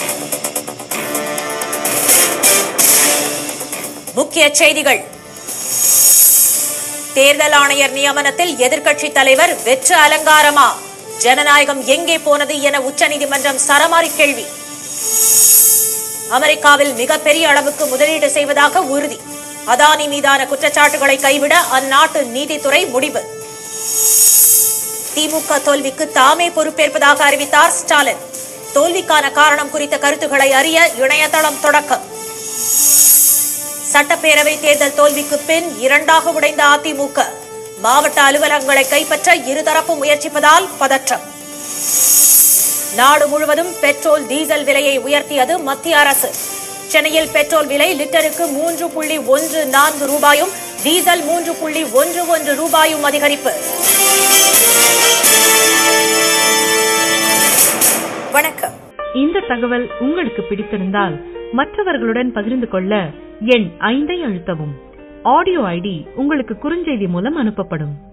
முக்கிய செய்திகள் தேர்தல் ஆணையர் நியமனத்தில் எதிர்க்கட்சித் தலைவர் வெற்று அலங்காரமா ஜனநாயகம் எங்கே போனது என உச்சநீதிமன்றம் சரமாரி கேள்வி அமெரிக்காவில் மிகப்பெரிய அளவுக்கு முதலீடு செய்வதாக உறுதி அதானி மீதான குற்றச்சாட்டுகளை கைவிட அந்நாட்டு நீதித்துறை முடிவு திமுக தோல்விக்கு தாமே பொறுப்பேற்பதாக அறிவித்தார் ஸ்டாலின் தோல்விக்கான காரணம் குறித்த கருத்துக்களை அறிய இணையதளம் தொடக்கம் சட்டப்பேரவை தேர்தல் தோல்விக்கு பின் இரண்டாக உடைந்த அதிமுக மாவட்ட அலுவலகங்களை கைப்பற்ற இருதரப்பு முயற்சிப்பதால் பதற்றம் நாடு முழுவதும் பெட்ரோல் டீசல் விலையை உயர்த்தியது மத்திய அரசு சென்னையில் பெட்ரோல் விலை லிட்டருக்கு மூன்று புள்ளி ஒன்று நான்கு ரூபாயும் டீசல் மூன்று புள்ளி ஒன்று ஒன்று ரூபாயும் அதிகரிப்பு வணக்கம் இந்த தகவல் உங்களுக்கு பிடித்திருந்தால் மற்றவர்களுடன் பகிர்ந்து கொள்ள எண் ஐந்தை அழுத்தவும் ஆடியோ ஐடி உங்களுக்கு குறுஞ்செய்தி மூலம் அனுப்பப்படும்